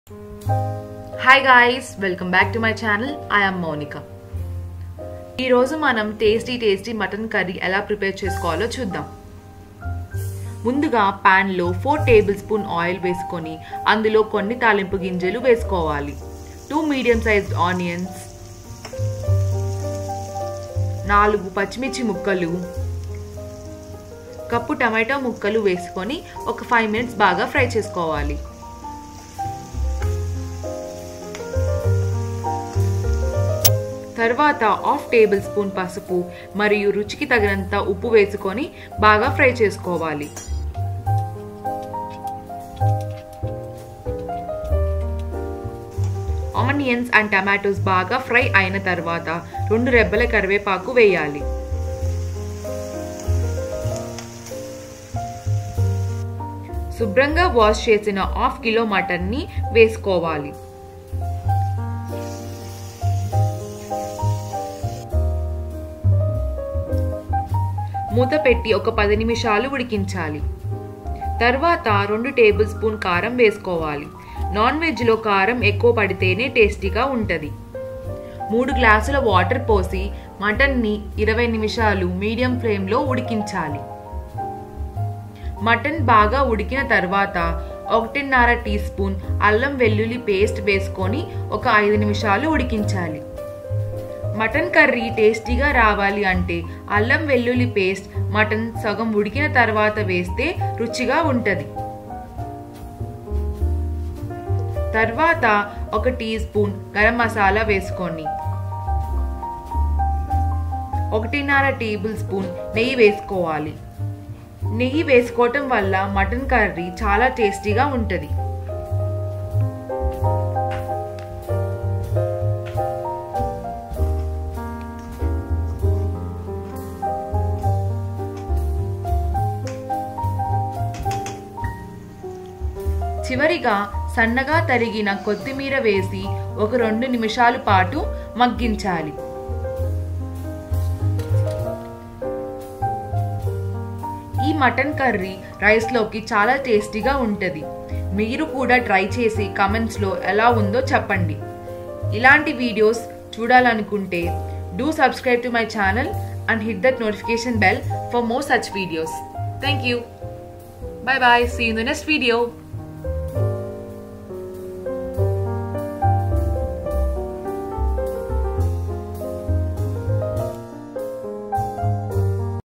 hi guys welcome back to my channel I'm Mounika ఈరోజు మనం tasty tasty mutton curry ఎలా prepare చేసుకోవాలో చూద్దాం ముందుగా ప్యాన్లో ఫోర్ టేబుల్ స్పూన్ ఆయిల్ వేసుకొని అందులో కొన్ని తాలింపు గింజలు వేసుకోవాలి టూ మీడియం సైజ్డ్ ఆనియన్స్ నాలుగు పచ్చిమిర్చి ముక్కలు కప్పు టమాటో ముక్కలు వేసుకొని ఒక ఫైవ్ మినిట్స్ బాగా ఫ్రై చేసుకోవాలి తర్వాత హాఫ్ టేబుల్ స్పూన్ పసుపు మరియు రుచికి తగినంత ఉప్పు వేసుకొని బాగా ఫ్రై చేసుకోవాలి ఆనియన్స్ అండ్ టమాటోస్ బాగా ఫ్రై అయిన తర్వాత రెండు రెబ్బల కరివేపాకు వేయాలి శుభ్రంగా వాష్ చేసిన హాఫ్ కిలో మటన్ని వేసుకోవాలి మూత పెట్టి ఒక పది నిమిషాలు ఉడికించాలి తర్వాత రెండు టేబుల్ స్పూన్ కారం వేసుకోవాలి నాన్ వెజ్లో కారం ఎక్కువ పడితేనే టేస్టీగా ఉంటుంది మూడు గ్లాసుల వాటర్ పోసి మటన్ని ఇరవై నిమిషాలు మీడియం ఫ్లేమ్లో ఉడికించాలి మటన్ బాగా ఉడికిన తర్వాత ఒకటిన్నర టీ స్పూన్ అల్లం వెల్లుల్లి పేస్ట్ వేసుకొని ఒక ఐదు నిమిషాలు ఉడికించాలి మటన్ కర్రీ టేస్టీగా రావాలి అంటే అల్లం వెల్లుల్లి పేస్ట్ మటన్ సగం ఉడికిన తర్వాత వేస్తే రుచిగా ఉంటుంది తర్వాత ఒక టీ స్పూన్ గరం మసాలా వేసుకోండి ఒకటిన్నర టేబుల్ స్పూన్ నెయ్యి వేసుకోవాలి నెయ్యి వేసుకోవటం వల్ల మటన్ కర్రీ చాలా టేస్టీగా ఉంటుంది చివరిగా సన్నగా తరిగిన కొత్తిమీర వేసి ఒక రెండు నిమిషాల పాటు మగ్గించాలి ఈ మటన్ కర్రీ రైస్లోకి చాలా టేస్టీగా ఉంటుంది మీరు కూడా ట్రై చేసి కమెంట్స్లో ఎలా ఉందో చెప్పండి ఇలాంటి వీడియోస్ చూడాలనుకుంటే do subscribe to my channel and hit that notification bell for more such videos thank you bye bye see in the next video